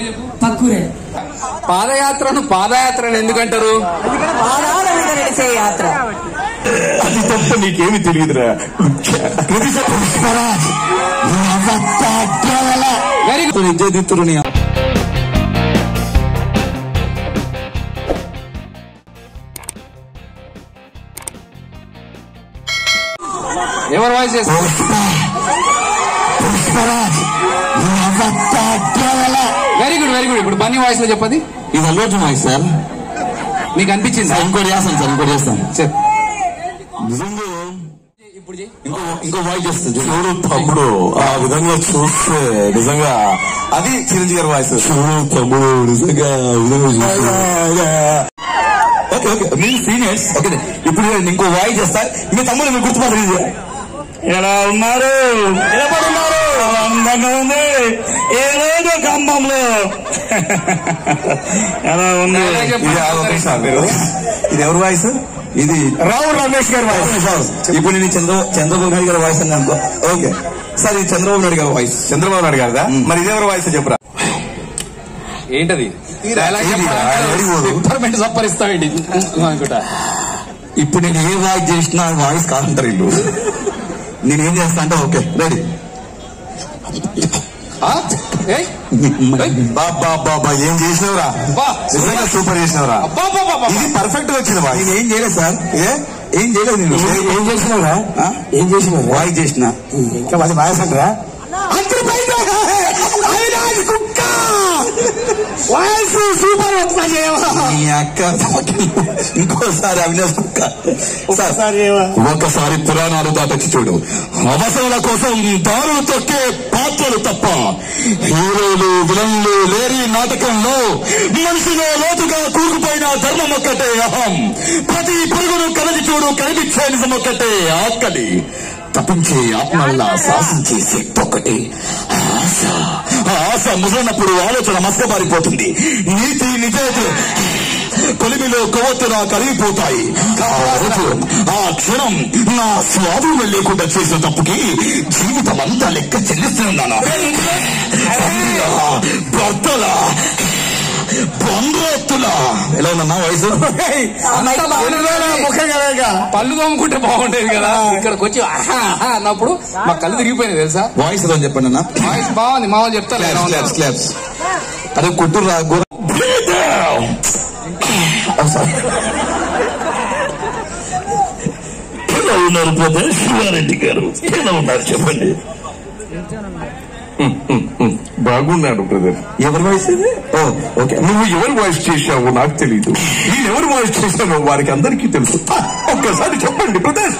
పేరు చెప్పు పక్కూరే పాదయాత్రను పాదయాత్రను ఎందుకంటారు పాదాల మీద నడిచే యాత్ర అది తప్ప నీకేమి తెలియదురా వెరీ గుడ్ విద్యాదిత్తుని ఎవరు వాయిస్ చేస్తారు వెరీ గుడ్ వెరీ గుడ్ ఇప్పుడు బన్నీ వాయిస్ లో చెప్పది ఇది అల్లు వాయిస్ సార్ మీకు అనిపించింది ఇంకోటి చేస్తాను సార్ ఇంకోటి చేస్తాను చెప్పు నిజంగా ఇప్పుడు చెయ్యి. ఇంకో ఇంకో వాయిస్ చేస్తుంది చూడు తమ్ముడు ఆ విధంగా చూస్తే నిజంగా అది చిరంజీవి గారి వాయిస్ చూడు తమ్ముడు నిజంగా ఆ విధంగా చూస్తే ఓకే ఓకే మీరు సీనియర్స్ ఓకే ఇప్పుడు నేను ఇంకో వాయిస్ చేస్తా మీ తమ్ముడు మీరు గుర్తుపట్టలేదు ఎలా ఉన్నారు ఎలా పడున్నారు అందంగా ఉంది ఏ రోజు కంబంలో ఎలా ఉంది ఎలా చెప్పండి? ఇది ఆ ఒక నిమిషం మీరు. ఇది ఎవరి వాయిస్ ఇది రావు రమేష్ గారి వాయిస్ ఇప్పుడు నేను చంద్ర చంద్రబాబు నాయుడు గారి వాయిస్ అని అనుకో ఓకే సార్ ఇది చంద్రబాబు నాయుడు గారి వాయిస్ చంద్రబాబు నాయుడు గారిదా మరి ఇదెవరి వాయిస్ చెప్పురా ఏంటది డైలాగ్ ఇది రా, very good. డిపార్ట్మెంట్ సప్పరిస్తామండి అనుకుంటా ఇప్పుడు నేను ఏ వాయిస్ చేసినా ఆ వాయిస్ కాదంటారు వీళ్ళు నేను ఏం చేస్తా అంటే ఓకే రెడీ ఆ? ఏయ్, బాబా బాబా ఏం చేసినవరా బా. నిజంగా సూపర్ చేసినవరా అబ్బా, అబ్బా, అబ్బా, అబ్బా. ఇది పర్ఫెక్ట్ గా వచ్చింది వాయిస్ నేను ఏం చేయలేదు సార్ ఏ ఏం చేయలేదు నేను ఏం చేసినవరా ఏం చేసినావు వాయిస్ చేసిన ఇంకా మంచి వాయిస్ అంటారా వాయిస్ సూపర్ నీ అక్క ఇంకోసారి అవినాష్ కుక్క ఒకసారి ఒకసారి పురాణాలు దాటొచ్చి చూడు అవసరాల కోసం దారులు తొక్కే పాత్రలు తప్ప హీరోలు విలన్లు లేరి నాటకంలో మనిషిలో లోతుగా కూరుకుపోయిన ధర్మం ఒక్కటే అహం ప్రతి పురుగును కలది చూడు కనిపించే నిజం ఒక్కటే ఆకలి తప్పించే ఆత్మల్లా శాసించే శక్తి ఒక్కటి ఆశ ఆ ఆశ ముసలినప్పుడు ఆలోచన మస్కబారిపోతుంది నీతి నిజాయితీ కొలిమిలో కొవ్వొత్తున కరిగిపోతాయి ఆ రోజు ఆ క్షణం నా స్వాధీనం లేకుండా చేసిన తప్పుకి జీవితం అంతా లెక్క చెల్లిస్తున్నాను భర్తల బంధుత్తుల ఎలా ఉన్నా వయసు అంతా బాగానే ఉంది. పళ్ళు తోముకుంటే బాగుండేది కదా ఇక్కడికి వచ్చి ఆహా, ఆహా అన్నప్పుడు మా కళ్ళు తిరిగిపోయినాయి తెలుసా వాయిస్ ఏదో చెప్పండి అన్న వాయిస్ బాగుంది మా వాళ్ళు చెప్తారు ఎలా ఉందో. స్లాబ్స్ స్లాబ్స్ అదే కుట్టు రా గుర్ర ఎలా ఉన్నారు బ్రదర్ శివారెడ్డి గారు ఎలా ఉన్నారు చెప్పండి బాగున్నాడు బ్రదర్ ఎవరి వాయిస్ ఇది ఓ ఓకే నువ్వు ఎవరు వాయిస్ చేశావో నాకు తెలియదు నేను ఎవరు వాయిస్ చేశానో వారికి అందరికీ తెలుసు ఒక్కసారి చెప్పండి బ్రదర్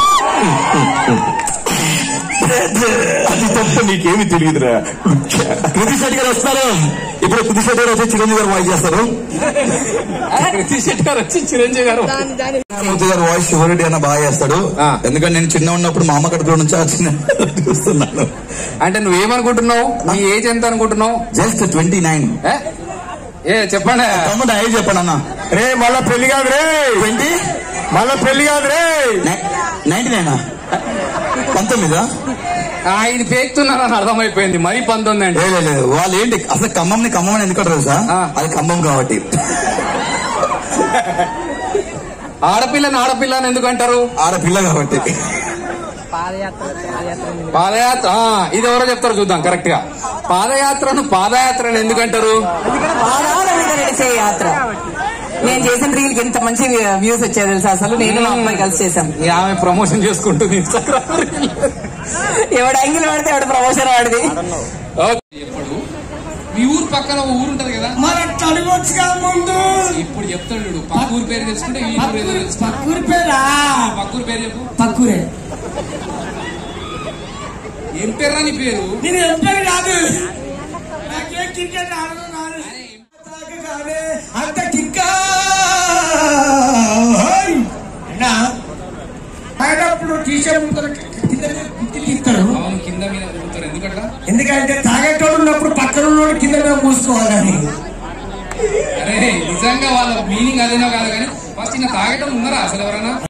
అది తప్ప నీకేమి తెలియదురా కృతి శెట్టి గారు వస్తారు ఇప్పుడు కృతి శెట్టి గారు వచ్చి చిరంజీవి గారు వాయిస్ చేస్తారు కృతి శెట్టి గారు వచ్చి చిరంజీవి గారు మూర్తి గారు వాయిస్ శివరెడ్డి అన్న బాగా చేస్తాడు ఆ. ఎందుకంటే నేను చిన్న ఉన్నప్పుడు మా అమ్మ కడుపులో నుంచి ఆ చిన్న చూస్తున్నాను అంటే నువ్వేమనుకుంటున్నావు నీ ఏజ్ ఎంత అనుకుంటున్నావు జస్ట్ ట్వంటీ నైన్ ఏ? ఏ చెప్పండి తమ్ముడు అయ్యి చెప్పండి అన్న రే మళ్ళా పెళ్లి కాదు రే ట్వంటీ మళ్ళా పెళ్లి కాదు రే నైన్టీ నైనా పంతొమ్మిదా ఆయన పేక్తున్నారని అర్థమైపోయింది మరీ పంతొమ్మిది అండి లేదు లేదు వాళ్ళు ఏంటి అసలు ఖమ్మంని ఖమ్మం అని ఎందుకు తెలుసా ఆ. అది ఖమ్మం కాబట్టి ఆడపిల్లని ఆడపిల్ల అని ఎందుకు అంటారు ఆడపిల్ల కాబట్టి పాదయాత్ర ఆ, ఇది ఎవరో చెప్తారు చూద్దాం కరెక్ట్ గా పాదయాత్రను పాదయాత్రను ఎందుకు అంటారు పాదాల మీద నడిచే యాత్ర నేను చేసిన రీల్ కి ఎంత మంచి వ్యూస్ వచ్చాయి తెలుసా అసలు నేను మా అమ్మాయి కలిసి చేశాం ఈ ఆమె ప్రమోషన్ చేసుకుంటుంది ఇన్స్టాగ్రామ్ ఎవడు యాంగిల్ పడితే ఎవడు ప్రమోషన్ వాడిది ఇప్పుడు మీ ఊరు పక్కన ఒక ఊరు ఉంటది కదా మరి అట్లా అడగొచ్చుగా ముందు ఇప్పుడు చెప్తాడు చూడు పక్క ఊరు పేరు తెలుసుకుంటే ఈ ఊరు ఏదో తెలుసుకుంటా పక్కూరి పేరా పక్క ఊరు పేరు చెప్పు పక్కూరే ఏం పేరు నీ పేరు నేను ఎంపీ కాదు నాకే క్రికెట్ ఆడదు కాదు తాకగానే అంత కిక్క అన్నా తాగేటప్పుడు టీషర్ట్ ముందర కింద పిత్తి తీస్తారు అవును కింద మీద తిరుగుతారు ఎందుకంట ఎందుకంటే తాగేటోడు ఉన్నప్పుడు పక్కన ఉన్నోడు కింద మీద మూసుకోవాలని అరే నిజంగా వాళ్ళ మీనింగ్ అదేనో కాదు కానీ ఫస్ట్ ఇంకా తాగటం ఉన్నారా అసలు ఎవరైనా